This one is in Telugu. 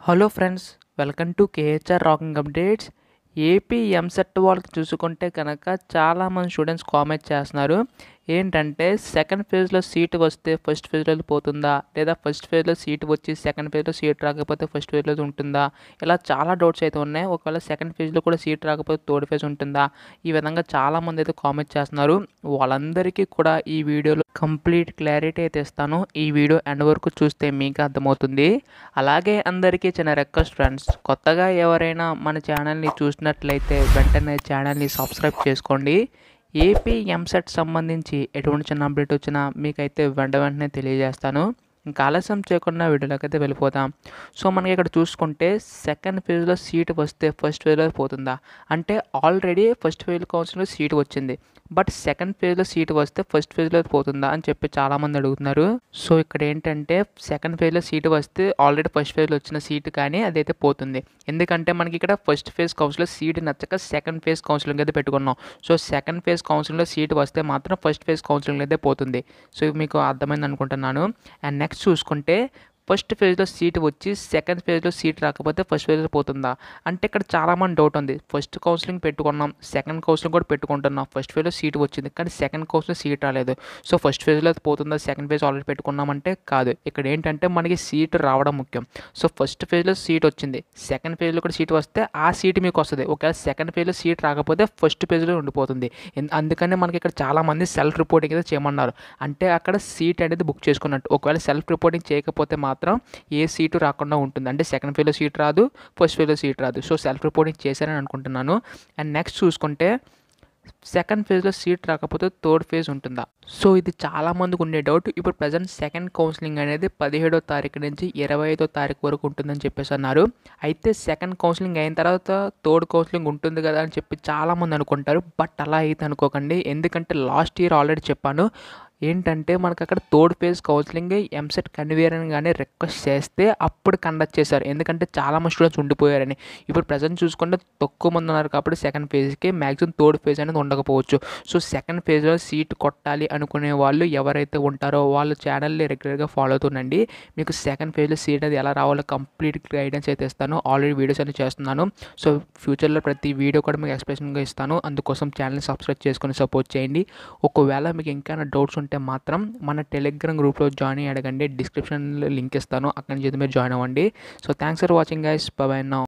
hello friends welcome to KHR rocking updates AP EAMCET వాళ్ళకి చూసుకుంటే కనుక చాలామంది స్టూడెంట్స్ కామెంట్ చేస్తున్నారు ఏంటంటే సెకండ్ ఫేజ్లో సీట్ వస్తే ఫస్ట్ ఫేజ్లో పోతుందా లేదా ఫస్ట్ ఫేజ్లో సీట్ వచ్చి సెకండ్ ఫేజ్లో సీట్ రాకపోతే ఫస్ట్ ఫేజ్లో ఉంటుందా ఇలా చాలా డౌట్స్ అయితే ఉన్నాయి ఒకవేళ సెకండ్ ఫేజ్లో కూడా సీట్ రాకపోతే థర్డ్ ఫేజ్ ఉంటుందా ఈ విధంగా చాలామంది అయితే కామెంట్ చేస్తున్నారు వాళ్ళందరికీ కూడా ఈ వీడియోలో కంప్లీట్ క్లారిటీ అయితే ఇస్తాను ఈ వీడియో ఎండ్ వరకు చూస్తే మీకు అర్థమవుతుంది అలాగే అందరికీ చిన్న రిక్వెస్ట్ ఫ్రెండ్స్ కొత్తగా ఎవరైనా మన ఛానల్ని చూసినట్లయితే వెంటనే ఛానల్ని సబ్స్క్రైబ్ చేసుకోండి ఏపీ ఎంసెట్ సంబంధించి ఎటువంటి చిన్న అప్డేట్ వచ్చినా మీకైతే వెంట వెంటనే తెలియజేస్తాను ఇంకా ఆలస్యం చేయకుండా వీడియోలోకి అయితే వెళ్ళిపోతాం సో మనకి ఇక్కడ చూసుకుంటే సెకండ్ ఫేజ్లో సీట్ వస్తే ఫస్ట్ ఫేజ్లో పోతుందా అంటే ఆల్రెడీ ఫస్ట్ ఫేజ్ కౌన్సిల్లో సీట్ వచ్చింది బట్ సెకండ్ ఫేజ్లో సీట్ వస్తే ఫస్ట్ ఫేజ్లో పోతుందా అని చెప్పి చాలామంది అడుగుతున్నారు సో ఇక్కడ ఏంటంటే సెకండ్ ఫేజ్లో సీట్ వస్తే ఆల్రెడీ ఫస్ట్ ఫేజ్లో వచ్చిన సీట్ కానీ అదైతే పోతుంది ఎందుకంటే మనకి ఇక్కడ ఫస్ట్ ఫేజ్ కౌన్సిల్లో సీట్ నచ్చక సెకండ్ ఫేజ్ కౌన్సిలింగ్ అయితే పెట్టుకున్నాం సో సెకండ్ ఫేజ్ కౌన్సిలింగ్లో సీట్ వస్తే మాత్రం ఫస్ట్ ఫేజ్ కౌన్సిలింగ్ అయితే పోతుంది సో ఇది మీకు అర్థమైంది అనుకుంటున్నాను అండ్ నెక్స్ట్ చూసుకుంటే ఫస్ట్ ఫేజ్లో సీట్ వచ్చి సెకండ్ ఫేజ్లో సీట్ రాకపోతే ఫస్ట్ ఫేజ్లో పోతుందా అంటే ఇక్కడ చాలామంది డౌట్ ఉంది ఫస్ట్ కౌన్సిలింగ్ పెట్టుకున్నాం సెకండ్ కౌన్సిలింగ్ కూడా పెట్టుకుంటున్నాం ఫస్ట్ ఫేజ్లో సీట్ వచ్చింది కానీ సెకండ్ కౌన్సిలింగ్ సీట్ రాలేదు సో ఫస్ట్ ఫేజ్లో పోతుందా సెకండ్ ఫేజ్ ఆల్రెడీ పెట్టుకున్నామంటే కాదు ఇక్కడ ఏంటంటే మనకి సీట్ రావడం ముఖ్యం సో ఫస్ట్ ఫేజ్లో సీట్ వచ్చింది సెకండ్ ఫేజ్లో కూడా సీట్ వస్తే ఆ సీట్ మీకు వస్తుంది ఒకవేళ సెకండ్ ఫేజ్లో సీట్ రాకపోతే ఫస్ట్ పేజ్లో ఉండిపోతుంది ఎన్- అందుకనే మనకి ఇక్కడ చాలామంది సెల్ఫ్ రిపోర్టింగ్ అయితే చేయమన్నారు అంటే అక్కడ సీట్ అనేది బుక్ చేసుకున్నట్టు ఒకవేళ సెల్ఫ్ రిపోర్టింగ్ చేయకపోతే మాత్రం ఏ సీటు రాకుండా ఉంటుంది అంటే సెకండ్ ఫేజ్లో సీట్ రాదు ఫస్ట్ ఫేజ్లో సీట్ రాదు సో సెల్ఫ్ రిపోర్టింగ్ చేశారని అనుకుంటున్నాను అండ్ నెక్స్ట్ చూసుకుంటే సెకండ్ ఫేజ్లో సీట్ రాకపోతే థర్డ్ ఫేజ్ ఉంటుందా సో ఇది చాలా మందికి ఉండే డౌట్ ఇప్పుడు ప్రజెంట్ సెకండ్ కౌన్సిలింగ్ అనేది పదిహేడో తారీఖు నుంచి ఇరవై ఐదో తారీఖు వరకు ఉంటుందని చెప్పేసి అన్నారు అయితే సెకండ్ కౌన్సిలింగ్ అయిన తర్వాత థర్డ్ కౌన్సిలింగ్ ఉంటుంది కదా అని చెప్పి చాలామంది అనుకుంటారు బట్ అలా అయితే అనుకోకండి ఎందుకంటే లాస్ట్ ఇయర్ ఆల్రెడీ చెప్పాను ఏంటంటే మనకు అక్కడ third phase counselling EAMCET convener అని కానీ రిక్వెస్ట్ చేస్తే అప్పుడు కండక్ట్ చేశారు ఎందుకంటే చాలా మంది స్టూడెంట్స్ ఉండిపోయారని ఇప్పుడు ప్రజెంట్ చూసుకుంటే తక్కువ మంది ఉన్నారు కాబట్టి సెకండ్ ఫేజ్కి మ్యాక్సిమం థర్డ్ ఫేజ్ అనేది ఉండకపోవచ్చు సో సెకండ్ ఫేజ్లో సీట్ కొట్టాలి అనుకునే వాళ్ళు ఎవరైతే ఉంటారో వాళ్ళ ఛానల్ని రెగ్యులర్గా ఫాలో అవుతుండండి మీకు సెకండ్ ఫేజ్లో సీట్ అనేది ఎలా రావాలో కంప్లీట్ గైడెన్స్ అయితే ఇస్తాను ఆల్రెడీ వీడియోస్ అనేది చేస్తున్నాను సో ఫ్యూచర్లో ప్రతి వీడియో కూడా మీకు ఎక్స్ప్రెషన్గా ఇస్తాను అందుకోసం ఛానల్ని సబ్స్క్రైబ్ చేసుకొని సపోర్ట్ చేయండి ఒకవేళ మీకు ఇంకా డౌట్స్ ఉంటే మాత్రం మన టెలిగ్రామ్ గ్రూప్లో జాయిన్ అయ్యి అడగండి డిస్క్రిప్షన్లో లింక్ ఇస్తాను అక్కడి నుంచి అయితే మీరు జాయిన్ అవ్వండి so thanks for watching guys bye now